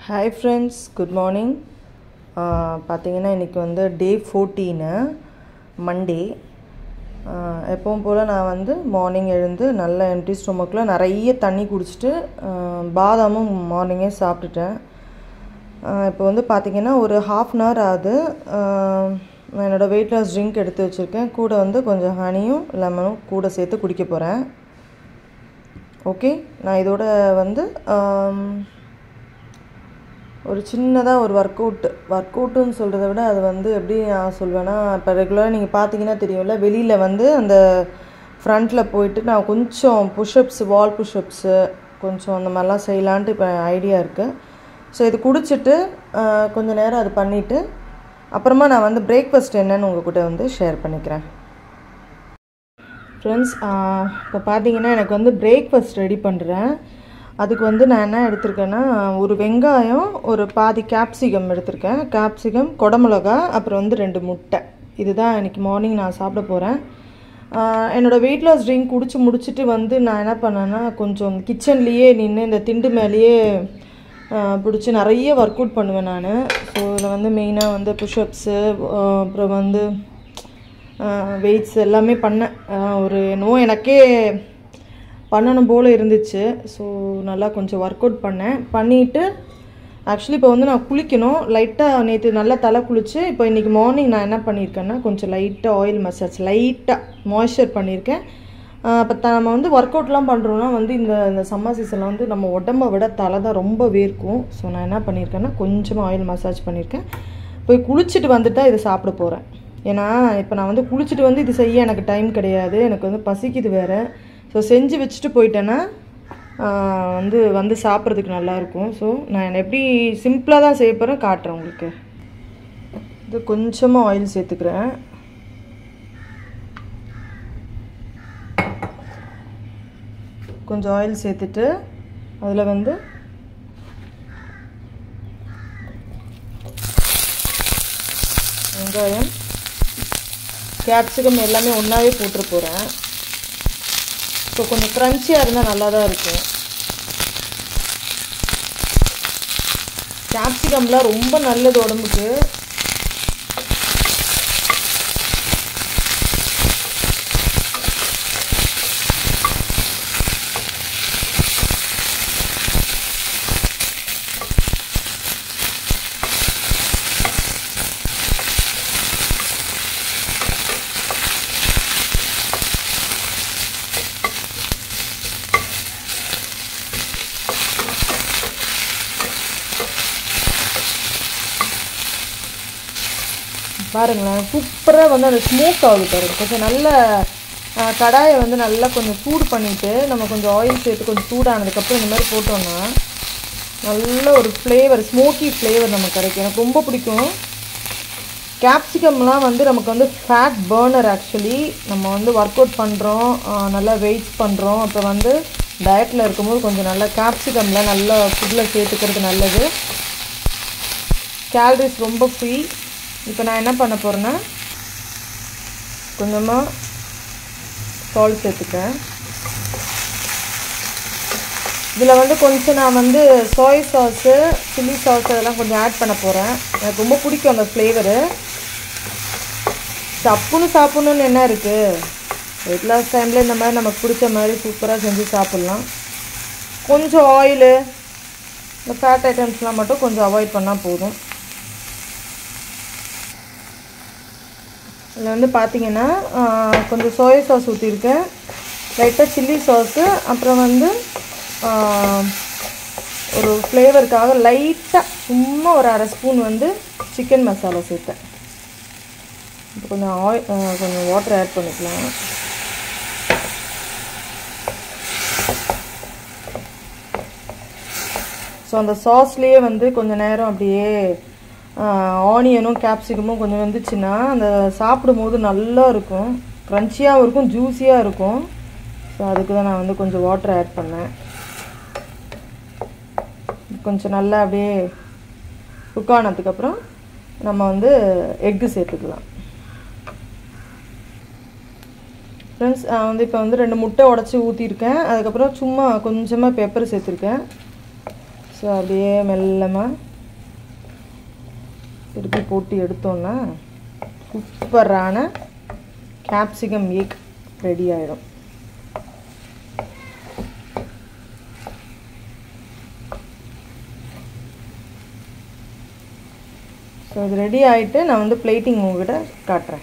hi friends good morning பார்த்தீங்கன்னா இன்றைக்கி வந்து டே ஃபோர்டீனு மண்டே எப்பவும் போல் நான் வந்து மார்னிங் எழுந்து நல்ல எம்டி ஸ்டொமக்கில் நிறைய தண்ணி குடிச்சிட்டு ஆஹ், பாதாமும் மார்னிங்கே சாப்பிட்டுட்டேன் ஆஹ், இப்போ வந்து பார்த்திங்கன்னா ஒரு ஹாஃப் அன் ஹவர் ஆகுது ஆஹ், நான் என்னோடய வெயிட் லாஸ் ட்ரிங்க் எடுத்து வச்சுருக்கேன் கூட வந்து கொஞ்சம் ஹனியும் லெமனும் கூட சேர்த்து குடிக்க போகிறேன் ஓகே நான் இதோட வந்து ஆம், ஒரு சின்னதாக ஒரு ஒர்க் அவுட் ஒர்க் அவுட்டுன்னு சொல்கிறத விட அது வந்து எப்படி நான் சொல்வேன்னா இப்போ ரெகுலராக நீங்கள் பார்த்தீங்கன்னா தெரியும்ல வெளியில் வந்து அந்த ஃப்ரண்ட்டில் போயிட்டு நான் கொஞ்சம் புஷ்அப்ஸ் வால் புஷ்அப்ஸு கொஞ்சம் அந்த மாதிரிலாம் செய்யலான்ட்டு இப்போ ஐடியா இருக்குது ஸோ இது குடிச்சிட்டு ஆஹ், கொஞ்ச நேரம் அது பண்ணிவிட்டு அப்புறமா நான் வந்து பிரேக்ஃபாஸ்ட் என்னன்னு உங்ககிட்ட வந்து ஷேர் பண்ணிக்கிறேன் ஃப்ரெண்ட்ஸ் இப்போ பார்த்தீங்கன்னா எனக்கு வந்து பிரேக்ஃபாஸ்ட் ரெடி பண்ணுறேன் அதுக்கு வந்து நான் என்ன எடுத்திருக்கேன்னா ஒரு வெங்காயம் ஒரு பாதி கேப்சிகம் எடுத்திருக்கேன் கேப்சிகம் குடமிளகா அப்புறம் வந்து ரெண்டு முட்டை இதுதான் இன்னைக்கு மார்னிங் நான் சாப்பிட போகிறேன் என்னோடய வெயிட் லாஸ் ட்ரிங்க் குடிச்சு முடிச்சுட்டு வந்து நான் என்ன பண்ணேன்னா கொஞ்சம் கிச்சன்லேயே நின்று இந்த திண்டு மேலேயே பிடிச்சி நிறைய ஒர்க் அவுட் பண்ணுவேன் நான் ஸோ இதில் வந்து மெயினாக வந்து புஷ்அப்ஸு அப்புறம் வந்து வெயிட்ஸ் எல்லாமே பண்ணேன் ஆஹ் ஒரு என்னவோ எனக்கே பண்ணணும் போல் இருந்துச்சு ஸோ நல்லா கொஞ்சம் ஒர்க் அவுட் பண்ணேன் பண்ணிவிட்டு ஆக்சுவலி இப்போ வந்து நான் குளிக்கணும் லைட்டாக நேற்று நல்லா தலை குளிச்சு இப்போ இன்றைக்கி மார்னிங் நான் என்ன பண்ணியிருக்கேன்னா கொஞ்சம் லைட்டாக ஆயில் மசாஜ் லைட்டாக மாய்ஸ்சர் பண்ணியிருக்கேன் இப்போ த நம்ம வந்து ஒர்க் அவுட்லாம் பண்ணுறோன்னா வந்து இந்த இந்த சம்மர் சீசனில் வந்து நம்ம உடம்ப விட தலை தான் ரொம்ப வேர்க்கும் ஸோ நான் என்ன பண்ணியிருக்கேன்னா கொஞ்சமாக ஆயில் மசாஜ் பண்ணியிருக்கேன் போய் குளிச்சுட்டு வந்துட்டா இதை சாப்பிட போகிறேன் ஏன்னா இப்போ நான் வந்து குளிச்சுட்டு வந்து இது செய்ய எனக்கு டைம் கிடையாது எனக்கு வந்து பசிக்குது வேறு ஸோ செஞ்சு வச்சுட்டு போயிட்டேன்னா ஆஹ், வந்து வந்து சாப்பிட்றதுக்கு நல்லாயிருக்கும் ஸோ நான் எப்படி சிம்பிளாக தான் செய்ய போகிறேன் காட்டுறேன் உங்களுக்கு இது கொஞ்சமாக ஆயில் சேர்த்துக்கிறேன் கொஞ்சம் ஆயில் சேர்த்துட்டு அதில் வந்து வெங்காயம் கேப்சிகம் எல்லாமே ஒன்றாவே போட்டு போகிறேன் ஸோ கொஞ்சம் க்ரன்ச்சியாக இருந்தால் நல்லா தான் இருக்கும் கேப்சிகம்லாம் ரொம்ப நல்லது உடம்புக்கு பாருங்களேன் சூப்பராக வந்து அந்த ஸ்மோக் ஆகுது பாருங்க கொஞ்சம் நல்ல ஆஹ், கடாயை வந்து நல்லா கொஞ்சம் சூடு பண்ணிவிட்டு நம்ம கொஞ்சம் ஆயில் சேர்த்து கொஞ்சம் சூடானதுக்கப்புறம் இந்த மாதிரி போட்டோம்னா நல்ல ஒரு ஃப்ளேவர் ஸ்மோக்கி ஃப்ளேவர் நமக்கு கிடைக்கும் எனக்கு ரொம்ப பிடிக்கும் கேப்சிகம்லாம் வந்து நமக்கு வந்து ஃபேட் பர்னர் ஆக்சுவலி நம்ம வந்து ஒர்க் அவுட் பண்ணுறோம் நல்லா வெயிட்ஸ் பண்ணுறோம் அப்புறம் வந்து டயட்டில் இருக்கும்போது கொஞ்சம் நல்லா கேப்சிகமில் நல்லா ஃபுட்டில் சேர்த்துக்கிறது நல்லது கேலரிஸ் ரொம்ப ஃப்ரீ இப்போ நான் என்ன பண்ண போகிறேன்னா கொஞ்சமாக சால்ட் சேர்த்துக்கிறேன் இதில் வந்து கொஞ்சம் நான் வந்து சோய் சாஸு சில்லி சாஸ் அதெல்லாம் கொஞ்சம் ஆட் பண்ண போகிறேன் எனக்கு ரொம்ப பிடிக்கும் அந்த ஃப்ளேவரு சப்புன்னு சாப்பிட்ணுன்னு என்ன இருக்குது வெயிட் லாஸ் டைமில் இந்த மாதிரி நமக்கு பிடிச்ச மாதிரி சூப்பராக செஞ்சு சாப்பிட்லாம் கொஞ்சம் ஆயிலு இந்த ஃபேட் ஐட்டம்ஸ்லாம் மட்டும் கொஞ்சம் அவாய்ட் பண்ணால் போதும் இதில் வந்து பார்த்தீங்கன்னா ஆஹ், கொஞ்சம் சோயா சாஸ் ஊற்றிருக்கேன் லைட்டாக சில்லி சாஸு அப்புறம் வந்து ஆஹ், ஒரு ஃப்ளேவருக்காக லைட்டாக சும்மா ஒரு அரை ஸ்பூன் வந்து சிக்கன் மசாலா சேர்த்தேன் இப்போ கொஞ்சம் ஆயில் கொஞ்சம் வாட்டர் ஆட் பண்ணிக்கலாம் ஸோ அந்த சாஸ்லேயே வந்து கொஞ்சம் நேரம் அப்படியே ஆனியனும் கேப்சிகமும் கொஞ்சம் வந்துச்சுன்னா அந்த சாப்பிடும்போது நல்லா இருக்கும் க்ரன்ச்சியாகவும் இருக்கும் ஜூஸியாக இருக்கும் ஸோ அதுக்கு தான் நான் வந்து கொஞ்சம் வாட்டர் ஆட் பண்ணேன் கொஞ்சம் நல்லா அப்படியே குக் ஆனதுக்கப்புறம் நம்ம வந்து எக்கு சேர்த்துக்கலாம் ஃப்ரெண்ட்ஸ் வந்து இப்போ வந்து ரெண்டு முட்டை உடச்சி ஊற்றிருக்கேன் அதுக்கப்புறம் சும்மா கொஞ்சமாக பெப்பர் சேர்த்துருக்கேன் ஸோ அப்படியே மெல்லமாக திருப்பி போட்டு எடுத்தோன்னா சூப்பரான கேப்சிகம் எக் ரெடி ஆகிடும் ஸோ இது ரெடி ஆகிட்டு நான் வந்து பிளேட்டிங் உங்ககிட்ட காட்டுறேன்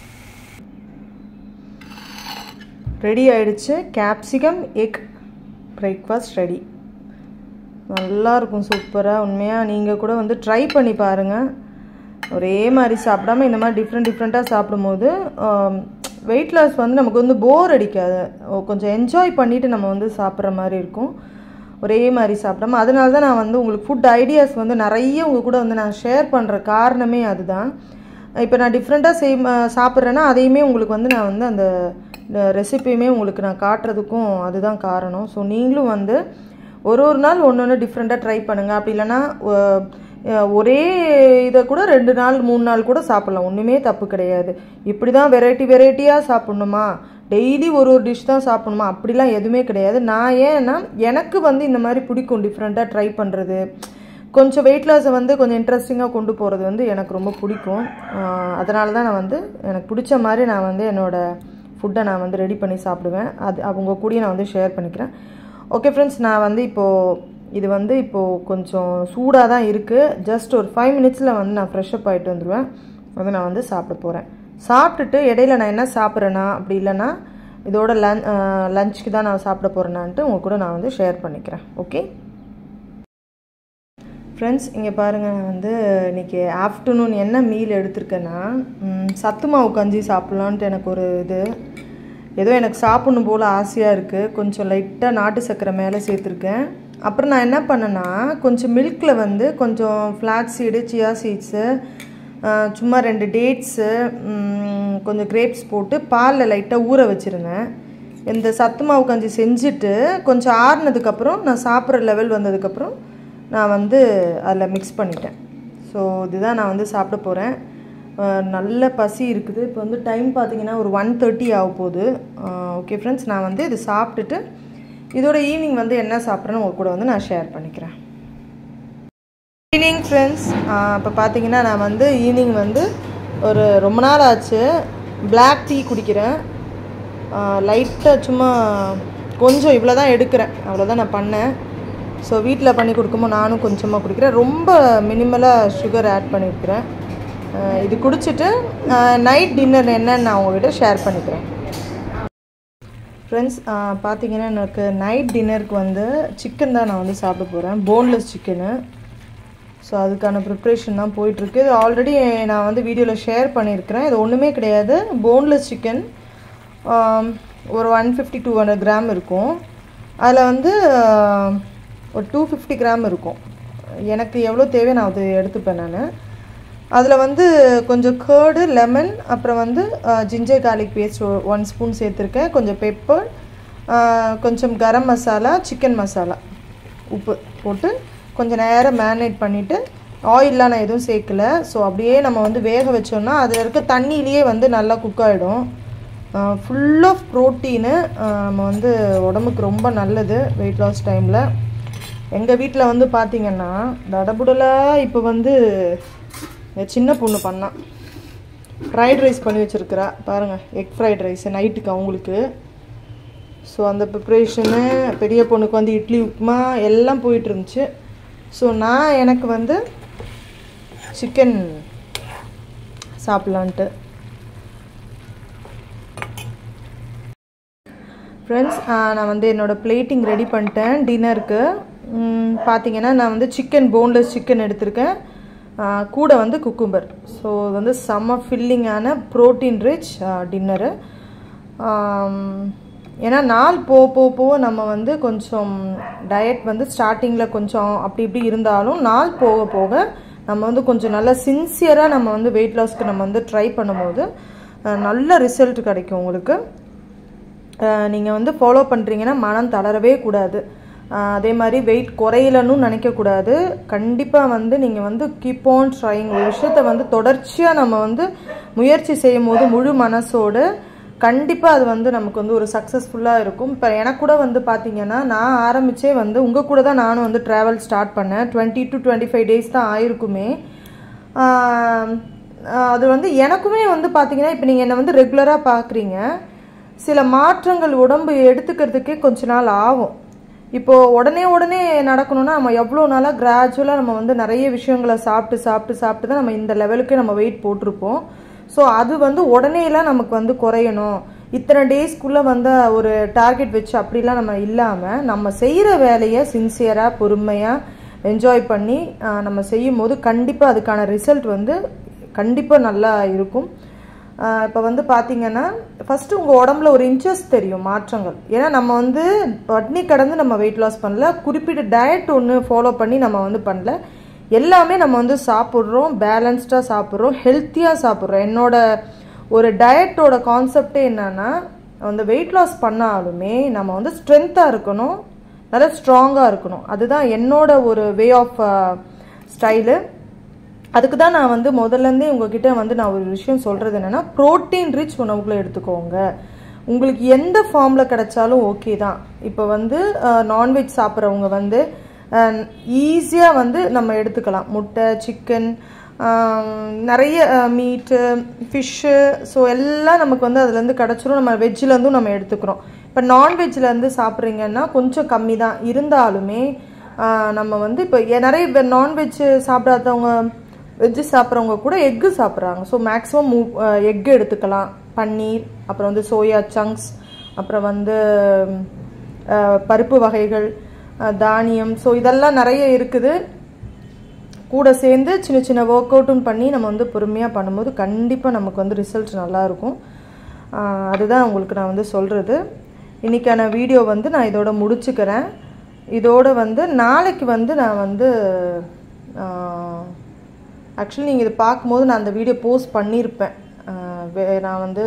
ரெடி ஆயிடுச்சு கேப்சிகம் எக் பிரேக்ஃபாஸ்ட் ரெடி நல்லா இருக்கும் சூப்பராக உண்மையாக நீங்கள் கூட வந்து ட்ரை பண்ணி பாருங்கள் ஒரே மாதிரி சாப்பிடாம இந்த மாதிரி டிஃப்ரெண்ட் டிஃப்ரெண்ட்டாக சாப்பிடும்போது வெயிட் லாஸ் வந்து நமக்கு வந்து போர் அடிக்காது கொஞ்சம் என்ஜாய் பண்ணிவிட்டு நம்ம வந்து சாப்பிட்ற மாதிரி இருக்கும் ஒரே மாதிரி சாப்பிடாம அதனால தான் நான் வந்து உங்களுக்கு ஃபுட் ஐடியாஸ் வந்து நிறைய உங்கள் கூட வந்து நான் ஷேர் பண்ணுற காரணமே அதுதான் இப்போ நான் டிஃப்ரெண்ட்டாக செய் சாப்பிட்றேன்னா அதையுமே உங்களுக்கு வந்து நான் வந்து அந்த ரெசிப்பியுமே உங்களுக்கு நான் காட்டுறதுக்கும் அதுதான் காரணம் ஸோ நீங்களும் வந்து ஒரு ஒரு நாள் ஒன்று ஒன்று டிஃப்ரெண்ட்டாக ட்ரை பண்ணுங்கள் அப்படி இல்லைன்னா ஒரே இதை கூட ரெண்டு நாள் மூணு நாள் கூட சாப்பிட்லாம் ஒன்றுமே தப்பு கிடையாது இப்படி தான் வெரைட்டி வெரைட்டியாக சாப்பிட்ணுமா டெய்லி ஒரு ஒரு டிஷ் தான் சாப்பிட்ணுமா அப்படிலாம் எதுவுமே கிடையாது நான் ஏன்னா எனக்கு வந்து இந்த மாதிரி பிடிக்கும் டிஃப்ரெண்ட்டாக ட்ரை பண்ணுறது கொஞ்சம் வெயிட் லாஸை வந்து கொஞ்சம் இன்ட்ரெஸ்டிங்காக கொண்டு போகிறது வந்து எனக்கு ரொம்ப பிடிக்கும் அதனால தான் நான் வந்து எனக்கு பிடிச்ச மாதிரி நான் வந்து என்னோடய ஃபுட்டை நான் வந்து ரெடி பண்ணி சாப்பிடுவேன் அது அவங்க கூட நான் வந்து ஷேர் பண்ணிக்கிறேன் ஓகே ஃப்ரெண்ட்ஸ் நான் வந்து இப்போது இது வந்து இப்போது கொஞ்சம் சூடாக தான் இருக்குது ஜஸ்ட் ஒரு ஃபைவ் மினிட்ஸில் வந்து நான் ஃப்ரெஷ்அப் ஆகிட்டு வந்துடுவேன் அதை நான் வந்து சாப்பிட போகிறேன் சாப்பிட்டுட்டு இடையில நான் என்ன சாப்பிட்றேன்னா அப்படி இல்லைன்னா இதோட லன் லஞ்சுக்கு தான் நான் சாப்பிட போகிறேன்னான்ட்டு உங்கள் கூட நான் வந்து ஷேர் பண்ணிக்கிறேன் ஓகே ஃப்ரெண்ட்ஸ் இங்கே பாருங்கள் நான் வந்து இன்றைக்கி ஆஃப்டர்நூன் என்ன மீல் எடுத்திருக்கேன்னா சத்து மாவு கஞ்சி சாப்பிட்லான்ட்டு எனக்கு ஒரு இது ஏதோ எனக்கு சாப்பிட்ணும் போல் ஆசையாக இருக்குது கொஞ்சம் லைட்டாக நாட்டு சர்க்கரை மேலே சேர்த்துருக்கேன் அப்புறம் நான் என்ன பண்ணேன்னா கொஞ்சம் மில்கில் வந்து கொஞ்சம் ஃப்ளாக் சீடு சியா சீட்ஸு சும்மா ரெண்டு டேட்ஸு கொஞ்சம் கிரேப்ஸ் போட்டு பாலில் லைட்டாக ஊற வச்சுருந்தேன் இந்த சத்து மாவு கஞ்சி செஞ்சுட்டு கொஞ்சம் ஆறுனதுக்கப்புறம் நான் சாப்பிட்ற லெவல் வந்ததுக்கப்புறம் நான் வந்து அதில் மிக்ஸ் பண்ணிட்டேன் ஸோ இதுதான் நான் வந்து சாப்பிட போகிறேன் நல்ல பசி இருக்குது இப்போ வந்து டைம் பார்த்தீங்கன்னா ஒரு ஒன் தேர்ட்டி ஆக போகுது ஓகே ஃப்ரெண்ட்ஸ் நான் வந்து இது சாப்பிட்டுட்டு இதோட ஈவினிங் வந்து என்ன சாப்பிட்றேன்னு உங்கள் கூட வந்து நான் ஷேர் பண்ணிக்கிறேன் ஈவினிங் ஃப்ரெண்ட்ஸ் இப்போ பார்த்தீங்கன்னா நான் வந்து ஈவினிங் வந்து ஒரு ரொம்ப நாள் ஆச்சு பிளாக் டீ குடிக்கிறேன் லைட்டாக சும்மா கொஞ்சம் இவ்வளோ தான் எடுக்கிறேன் அவ்வளோதான் நான் பண்ணேன் ஸோ வீட்டில் பண்ணி கொடுக்கும்போது நானும் கொஞ்சமாக குடிக்கிறேன் ரொம்ப மினிமலாக சுகர் ஆட் பண்ணியிருக்கிறேன் இது குடிச்சிட்டு நைட் டின்னர் என்னன்னு நான் உங்கள்கிட்ட ஷேர் பண்ணிக்கிறேன் ஃப்ரெண்ட்ஸ் பார்த்தீங்கன்னா எனக்கு நைட் டின்னருக்கு வந்து சிக்கன் தான் நான் வந்து சாப்பிட போகிறேன் போன்லெஸ் சிக்கனு ஸோ அதுக்கான ப்ரிப்ரேஷன் தான் போயிட்டுருக்கு இது ஆல்ரெடி நான் வந்து வீடியோவில் ஷேர் பண்ணியிருக்கிறேன் இது ஒன்றுமே கிடையாது போன்லெஸ் சிக்கன் ஒரு one fifty two hundred gram இருக்கும் அதில் வந்து ஒரு டூ ஃபிஃப்டி கிராம் இருக்கும் எனக்கு எவ்வளோ தேவையோ நான் அது எடுத்துப்பேன் நான் அதில் வந்து கொஞ்சம் கேர்டு லெமன் அப்புறம் வந்து ginger garlic paste one spoon சேர்த்துருக்கேன் கொஞ்சம் பெப்பர் கொஞ்சம் கரம் மசாலா சிக்கன் மசாலா உப்பு போட்டு கொஞ்சம் நேரம் மேரினேட் பண்ணிவிட்டு ஆயிலெலாம் நான் எதுவும் சேர்க்கல ஸோ அப்படியே நம்ம வந்து வேக வச்சோம்னா அதில் இருக்க தண்ணியிலேயே வந்து நல்லா குக் ஆகிடும் ஃபுல் ஆஃப் ப்ரோட்டீனு நம்ம வந்து உடம்புக்கு ரொம்ப நல்லது வெயிட் லாஸ் டைமில் எங்கள் வீட்டில் வந்து பார்த்திங்கன்னா தடபுடலாக இப்போ வந்து சின்ன பொண்ணு பண்ணான் ஃப்ரைட் ரைஸ் பண்ணி வச்சுருக்கிறா பாருங்கள் எக் ஃப்ரைட் ரைஸ் நைட்டுக்கு அவங்களுக்கு ஸோ அந்த ப்ரிப்ரேஷனு பெரிய பொண்ணுக்கு வந்து இட்லி உப்புமா எல்லாம் போயிட்டு இருந்துச்சு ஸோ நான் எனக்கு வந்து சிக்கன் சாப்பிட்லான்ட்டு ஃப்ரெண்ட்ஸ் நான் வந்து என்னோடய பிளேட்டிங் ரெடி பண்ணிட்டேன் டின்னருக்கு பார்த்தீங்கன்னா நான் வந்து சிக்கன் போன்லெஸ் சிக்கன் எடுத்திருக்கேன் கூட வந்து குக்கும்பர் ஸோ இது வந்து செம்ம ஃபில்லிங்கான ப்ரோட்டீன் ரிச் டின்னரு ஏன்னா நாள் போக போக போக நம்ம வந்து கொஞ்சம் டயட் வந்து ஸ்டார்டிங்கில் கொஞ்சம் அப்படி இப்படி இருந்தாலும் நாள் போக போக நம்ம வந்து கொஞ்சம் நல்லா சின்சியராக நம்ம வந்து வெயிட் லாஸ்க்கு நம்ம வந்து ட்ரை பண்ணும்போது நல்ல ரிசல்ட் கிடைக்கும் உங்களுக்கு நீங்கள் வந்து ஃபாலோ பண்ணுறீங்கன்னா மனம் தளரவே கூடாது அதே மாதிரி வெயிட் குறையலன்னு நினைக்கக்கூடாது கண்டிப்பாக வந்து நீங்கள் வந்து கீப் ஆன் ட்ரைங் ஒரு விஷயத்த வந்து தொடர்ச்சியாக நம்ம வந்து முயற்சி செய்யும் போது முழு மனசோடு கண்டிப்பாக அது வந்து நமக்கு வந்து ஒரு சக்ஸஸ்ஃபுல்லாக இருக்கும் இப்போ எனக்கு கூட வந்து பார்த்தீங்கன்னா நான் ஆரம்பித்தே வந்து உங்கள் கூட தான் நானும் வந்து ட்ராவல் ஸ்டார்ட் பண்ணேன் twenty to twenty five days தான் ஆயிருக்குமே ஆஹ் அது வந்து எனக்குமே வந்து பார்த்தீங்கன்னா இப்போ நீங்கள் என்னை வந்து ரெகுலராக பார்க்குறீங்க சில மாற்றங்கள் உடம்பு எடுத்துக்கிறதுக்கே கொஞ்ச நாள் ஆகும் இப்போ உடனே உடனே நடக்கணும்னா நம்ம எவ்வளோ நாளாக கிராஜுவலாக நம்ம வந்து நிறைய விஷயங்களை சாப்பிட்டு சாப்பிட்டு சாப்பிட்டு தான் நம்ம இந்த லெவலுக்கு நம்ம வெயிட் போட்டிருப்போம் ஸோ அது வந்து உடனேலாம் நமக்கு வந்து குறையணும் இத்தனை டேஸ்க்குள்ளே வந்து ஒரு டார்கெட் வச்சு அப்படிலாம் நம்ம இல்லாமல் நம்ம செய்கிற வேலையை சின்சியராக பொறுமையாக என்ஜாய் பண்ணி ஆஹ், நம்ம செய்யும் போது கண்டிப்பாக அதுக்கான ரிசல்ட் வந்து கண்டிப்பாக நல்லா இருக்கும் இப்போ வந்து பார்த்தீங்கன்னா ஃபஸ்ட்டு உங்கள் உடம்புல ஒரு இன்ச்சஸ் தெரியும் மாற்றங்கள் ஏன்னா நம்ம வந்து பட்னி கடந்து நம்ம வெயிட் லாஸ் பண்ணல குறிப்பிட்ட டயட் ஒன்று ஃபாலோ பண்ணி நம்ம வந்து பண்ணல எல்லாமே நம்ம வந்து சாப்பிட்றோம் பேலன்ஸ்டாக சாப்பிட்றோம் ஹெல்த்தியாக சாப்பிட்றோம் என்னோட ஒரு டயட்டோட கான்செப்டே என்னன்னா அந்த வெயிட் லாஸ் பண்ணாலுமே நம்ம வந்து ஸ்ட்ரென்த்தாக இருக்கணும் நல்லா ஸ்ட்ராங்காக இருக்கணும் அதுதான் என்னோட ஒரு வே ஆஃப் ஸ்டைலு அதுக்கு தான் நான் வந்து முதல்லேருந்தே உங்ககிட்ட வந்து நான் ஒரு விஷயம் சொல்கிறது என்னென்னா ப்ரோட்டீன் ரிச் உணவுகளை எடுத்துக்கோங்க உங்களுக்கு எந்த ஃபார்மில் கிடைச்சாலும் ஓகே தான் இப்போ வந்து நான்வெஜ் சாப்பிட்றவங்க வந்து ஈஸியாக வந்து நம்ம எடுத்துக்கலாம் முட்டை சிக்கன் நிறைய மீட்டு ஃபிஷ்ஷு ஸோ எல்லாம் நமக்கு வந்து அதுலேருந்து கிடச்சிரும் நம்ம வெஜ்ஜிலேருந்தும் நம்ம எடுத்துக்கிறோம் இப்போ நான்வெஜ்லேருந்து சாப்பிட்றீங்கன்னா கொஞ்சம் கம்மி தான் இருந்தாலுமே ஆஹ் நம்ம வந்து இப்போ நிறைய பேர் நான்வெஜ் சாப்பிடாதவங்க வெஜ்ஜு சாப்பிட்றவங்க கூட எக்கு சாப்பிட்றாங்க ஸோ மேக்ஸிமம் எக் எடுத்துக்கலாம் பன்னீர் அப்புறம் வந்து சோயா சங்க்ஸ் அப்புறம் வந்து அஹ், பருப்பு வகைகள் அஹ், தானியம் ஸோ இதெல்லாம் நிறைய இருக்குது கூட சேர்ந்து சின்ன சின்ன ஒர்க் அவுட்டும் பண்ணி நம்ம வந்து பொறுமையாக பண்ணும்போது கண்டிப்பாக நமக்கு வந்து ரிசல்ட் நல்லாயிருக்கும் அதுதான் உங்களுக்கு நான் வந்து சொல்கிறது இன்றைக்கான வீடியோ வந்து நான் இதோட முடிச்சுக்கிறேன் இதோட வந்து நாளைக்கு வந்து நான் வந்து ஆக்சுவலி நீங்கள் இதை பார்க்கும்போது நான் அந்த வீடியோ போஸ்ட் பண்ணியிருப்பேன் ஆஹ் வே- நான் வந்து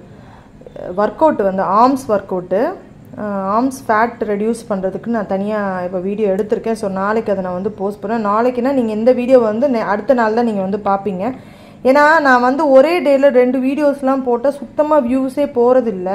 ஒர்க் அவுட் வந்து arms work out arms fat reduce பண்ணுறதுக்கு நான் தனியாக இப்போ வீடியோ எடுத்திருக்கேன் ஸோ நாளைக்கு அதை நான் வந்து போஸ்ட் பண்ணேன் நாளைக்குனா நீங்கள் இந்த வீடியோ வந்து நெ- அடுத்த நாள் தான் நீங்கள் வந்து பார்ப்பீங்க ஏன்னா நான் வந்து ஒரே டேயில் ரெண்டு வீடியோஸ்லாம் போட்டால் சுத்தமாக வியூஸே போகிறதில்ல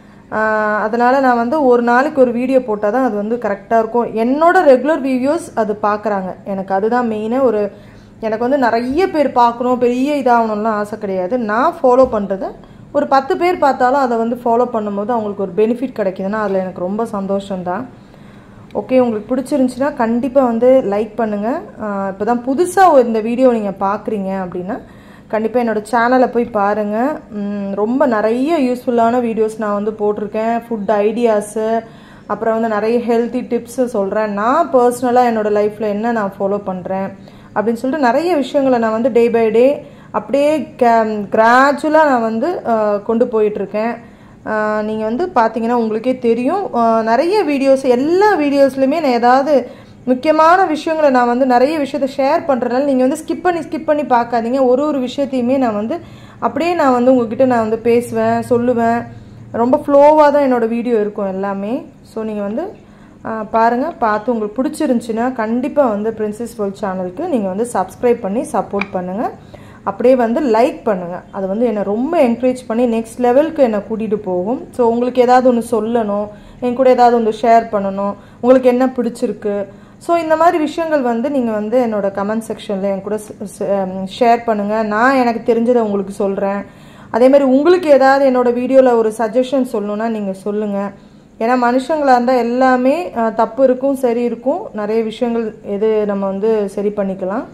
அதனால் நான் வந்து ஒரு நாளைக்கு ஒரு வீடியோ போட்டால் தான் அது வந்து கரெக்டாக இருக்கும் என்னோட ரெகுலர் வீடியோஸ் அது பார்க்குறாங்க எனக்கு அதுதான் மெயினாக ஒரு எனக்கு வந்து நிறைய பேர் பார்க்கணும் பெரிய இதாகணும்லாம் ஆசை கிடையாது நான் ஃபாலோ பண்ணுறத ஒரு பத்து பேர் பார்த்தாலும் அதை வந்து ஃபாலோ பண்ணும்போது அவங்களுக்கு ஒரு பெனிஃபிட் கிடைக்குதுன்னா அதில் எனக்கு ரொம்ப சந்தோஷம்தான் ஓகே உங்களுக்கு பிடிச்சிருந்துச்சுன்னா கண்டிப்பாக வந்து லைக் பண்ணுங்கள் இப்போ தான் புதுசாக இந்த வீடியோ நீங்கள் பார்க்குறீங்க அப்படின்னா கண்டிப்பாக என்னோடய சேனலை போய் பாருங்கள் ம், ரொம்ப நிறைய யூஸ்ஃபுல்லான வீடியோஸ் நான் வந்து போட்டிருக்கேன் ஃபுட் ஐடியாஸு அப்புறம் வந்து நிறைய ஹெல்த்தி டிப்ஸு சொல்கிறேன் நான் பர்சனலாக என்னோடய லைஃப்பில் என்ன நான் ஃபாலோ பண்ணுறேன் அப்படின்னு சொல்லிட்டு நிறைய விஷயங்களை நான் வந்து டே பை டே அப்படியே கே கிராஜுவலாக நான் வந்து அஹ், கொண்டு போயிட்டுருக்கேன் நீங்கள் வந்து பார்த்தீங்கன்னா உங்களுக்கே தெரியும் அஹ், நிறைய வீடியோஸ் எல்லா வீடியோஸ்லையுமே நான் ஏதாவது முக்கியமான விஷயங்களை நான் வந்து நிறைய விஷயத்த ஷேர் பண்ணுறதுனால நீங்கள் வந்து ஸ்கிப் பண்ணி ஸ்கிப் பண்ணி பார்க்காதீங்க ஒரு ஒரு விஷயத்தையுமே நான் வந்து அப்படியே நான் வந்து உங்ககிட்ட நான் வந்து பேசுவேன் சொல்லுவேன் ரொம்ப ஃப்ளோவாக தான் என்னோட வீடியோ இருக்கும் எல்லாமே ஸோ நீங்கள் வந்து ஆஹ், பாருங்க பார்த்து உங்களுக்கு பிடிச்சிருந்துச்சுன்னா கண்டிப்பாக வந்து பிரின்சஸ் வேர்ல்ட் சேனலுக்கு நீங்கள் வந்து சப்ஸ்கிரைப் பண்ணி சப்போர்ட் பண்ணுங்கள் அப்படியே வந்து லைக் பண்ணுங்கள் அது வந்து என்னை ரொம்ப என்கரேஜ் பண்ணி நெக்ஸ்ட் லெவலுக்கு என்னை கூட்டிகிட்டு போகும் ஸோ உங்களுக்கு ஏதாவது ஒன்று சொல்லணும் என் கூட ஏதாவது ஒன்று ஷேர் பண்ணணும் உங்களுக்கு என்ன பிடிச்சிருக்கு ஸோ இந்த மாதிரி விஷயங்கள் வந்து நீங்கள் வந்து என்னோட கமெண்ட் செக்ஷனில் என் கூட ஷேர் பண்ணுங்கள் நான் எனக்கு தெரிஞ்சதை உங்களுக்கு சொல்கிறேன் அதே மாதிரி உங்களுக்கு ஏதாவது என்னோட வீடியோவில் ஒரு சஜஷன் சொல்லணும்னா நீங்கள் சொல்லுங்கள் ஏன்னா மனுஷங்களாக இருந்தால் எல்லாமே அஹ், தப்பு இருக்கும் சரி இருக்கும் நிறைய விஷயங்கள் எது நம்ம வந்து சரி பண்ணிக்கலாம்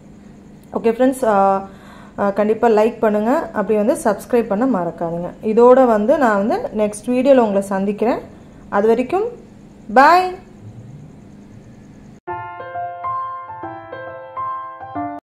ஓகே ஃப்ரெண்ட்ஸ் கண்டிப்பாக லைக் பண்ணுங்கள் அப்படி வந்து சப்ஸ்கிரைப் பண்ண மறக்காதீங்க இதோட வந்து நான் வந்து நெக்ஸ்ட் வீடியோவில் உங்களை சந்திக்கிறேன் அது வரைக்கும் பாய்